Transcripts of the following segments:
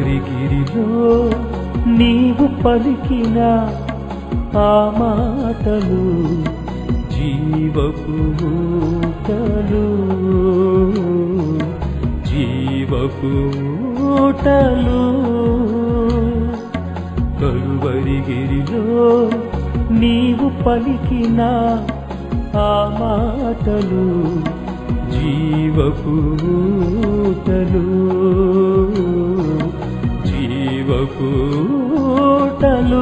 కలువరిగిరిలో నీవు పలికిన ఆ మాటలు జీవపు ఊటలు జీవపు ఊటలు కలువరిగిరిలో నీవు పలికిన ఆ మాటలు జీవపు ఊటలు జీవపు ఊటలు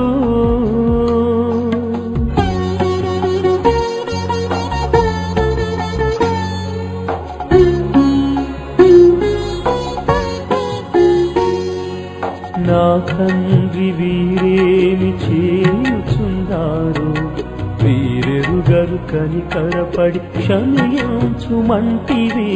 నా తండ్రి వీరేమి చేయుచున్నారు వీరెరుగరు కనికరపడి క్షమించుమంటివి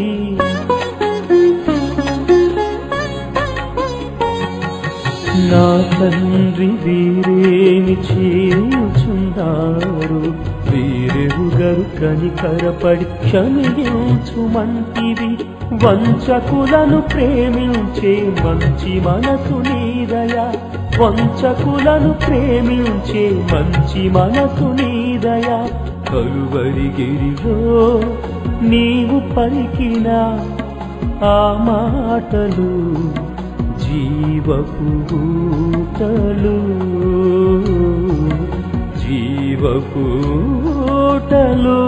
నా తండ్రి వీరేమి చేయుచున్నారు వీరెరుగరు కనికరపడి క్షమించుమంటివి వంచకులను ప్రేమించే మంచి మనసు నీదయా వంచకులను ప్రేమించే మంచి మనసు నీదయా కలువరిగిరిలో నీవు పలికిన ఆ మాటలు జీవపు ఊటలు జీవపు ఊటలు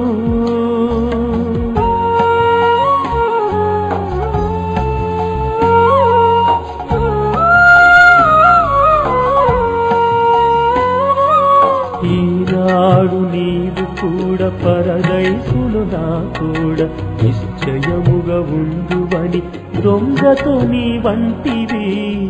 ఈనాడు నీవు కూడా పరదైసులు నా కూడా నిశ్చయముగా ఉండువని దొంగతో నీ వంటివి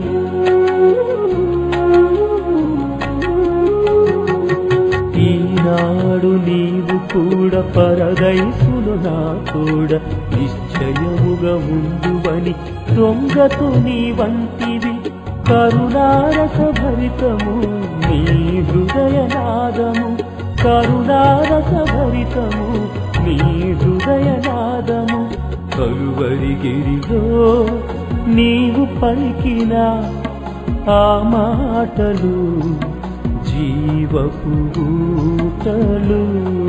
ఈనాడు నీవు కూడా పరదైసులు నా కూడా నిశ్చయముగా ఉండువని దొంగతో నీ వంటివి కరుణారస భరితము నీ హృదయనాదము కరుణారస భరితము నీ హృదయనాదము కలువరిగిరిలో నీవు పలికిన ఆ మాటలు జీవపు ఊటలు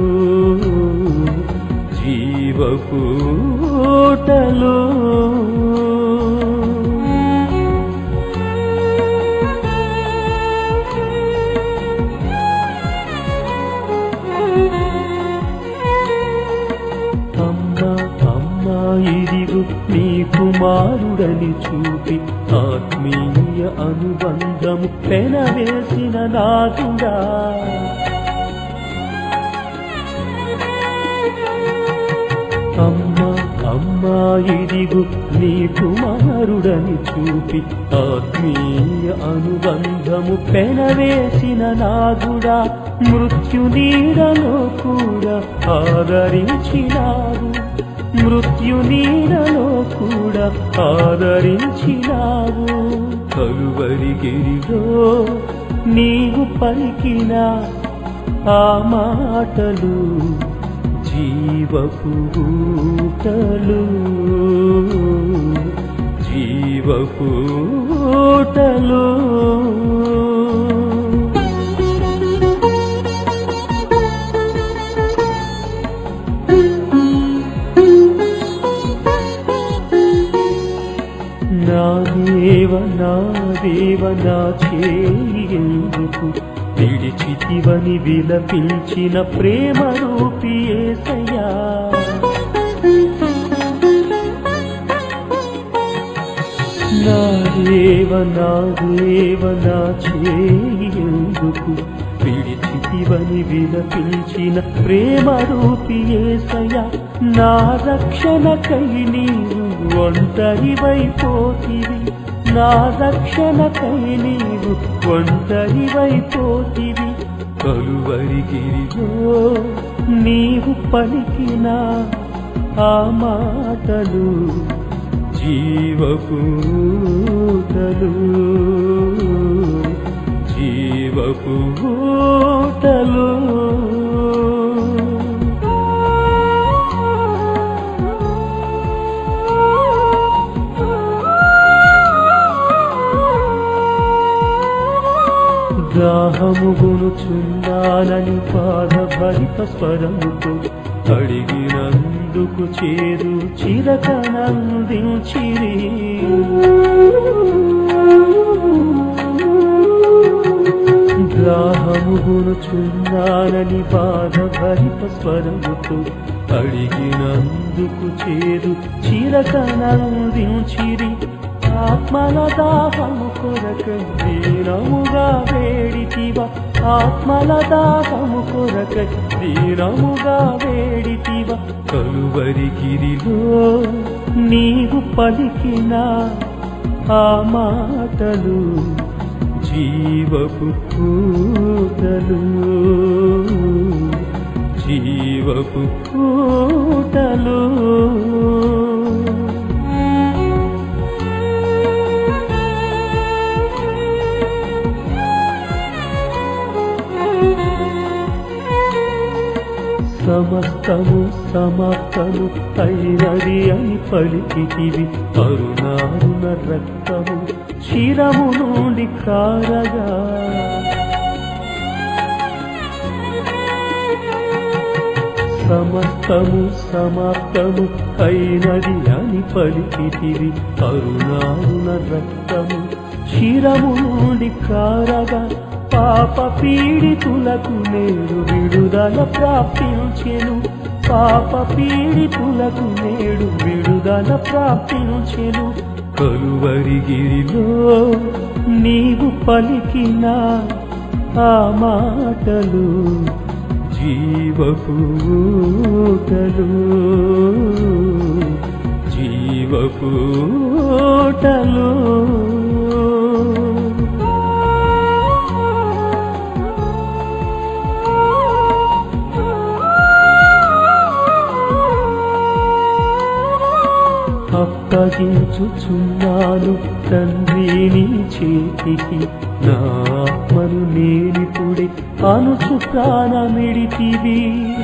జీవపు ఊటలు అమ్మా అమ్మా ఇదిగు నీ కుమారుడని చూపి ఆత్మీయ అనుబంధము పెనవేసిన నాథుడా అమ్మా అమ్మా ఇదిగు నీ కుమారుడని చూపి ఆత్మీయ అనుబంధము పెనవేసిన నాథుడా మృత్యు నీడలో కూడా ఆదరించినావు మృత్యు నీడలో కూడా ఆదరించినావు కలువరిగిరిలో నీవు పలికిన ఆ మాటలు జీవపు ఊటలు జీవపు ఊటలు నా దేవ నా దేవ నా చేయి ఎందుకు విడిచితివని విలపించిన ప్రేమ రూపి ఏసయ్యా నా దేవ నా దేవ నా చేయి ఎందుకు విడిచితివని విలపించిన ప్రేమ రూపి ఏసయ్యా నా రక్షణకై నీవు ఒంటరివైపోతివి నా రక్షణకై నీవు ఒంటరివైపోతివి కలువరిగిరిలో నీవు పలికిన ఆ మాటలు జీవపూటలు జీవపూటలు దాహము గునుచున్నానని పాద భరిత స్వరముతో అడిగినందుకు చేదు చిరకనందించిరి దాహము గునుచున్నానని బాధ భరిత స్వరముతో అడిగినందుకు చేదు చిరకనందించిరి ఆత్మల దాహము కొరక దీనముగా వేడితివ ఆత్మల దాహము కొరక దీనముగా వేడితివ కలువరి గిరిలో నీవు పలికిన ఆ మాటలు జీవపు పూటలు జీవపు పూటలు సమస్తము సమాప్తము అయినది అని పలికితివి అరుణారుణ రక్తము శిరము నుండి కారగా సమస్తము సమాప్తము అయినది అని పలికితివి అరుణారుణ రక్తము శిరము నుండి కారగా పాప పీడితులకు నేడు విడుదల ప్రాప్తించెను పాప పీడితులకు నేడు విడుదల ప్రాప్తించెను కలువరిగిరిలో నీవు పలికిన ఆ మాటలు జీవపు ఊటలు జీవపు ఊటలు అప్పగించుచున్నాను తండ్రి నీ చేతికి నా ఆత్మను నేనిపుడే అనుచు ప్రాణమిడితివి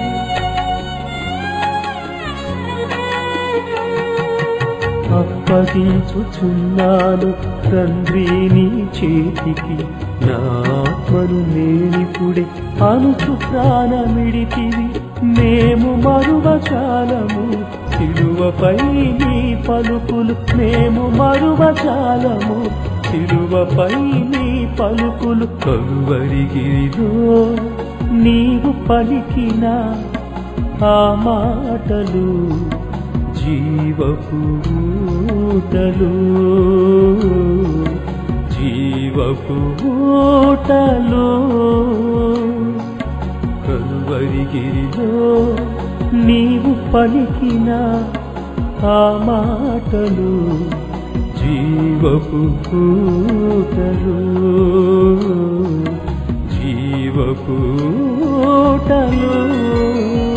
అప్పగించుచున్నాను తండ్రి నీ చేతికి నా ఆత్మను నేనిపుడే అనుచు ప్రాణమిడితివి మేము మరువచాలము సిలువపై నీ పలుకులు మేము మరువచాలము సిలువపై నీ పలుకులు కలువరిగిరిలో నీవు పలికిన ఆ మాటలు జీవపు ఊటలు జీవపు ఊటలు కలువరిగిరిలో నీవు పలికిన ఆ మాటలు జీవపు పూటలు జీవపు పూటలు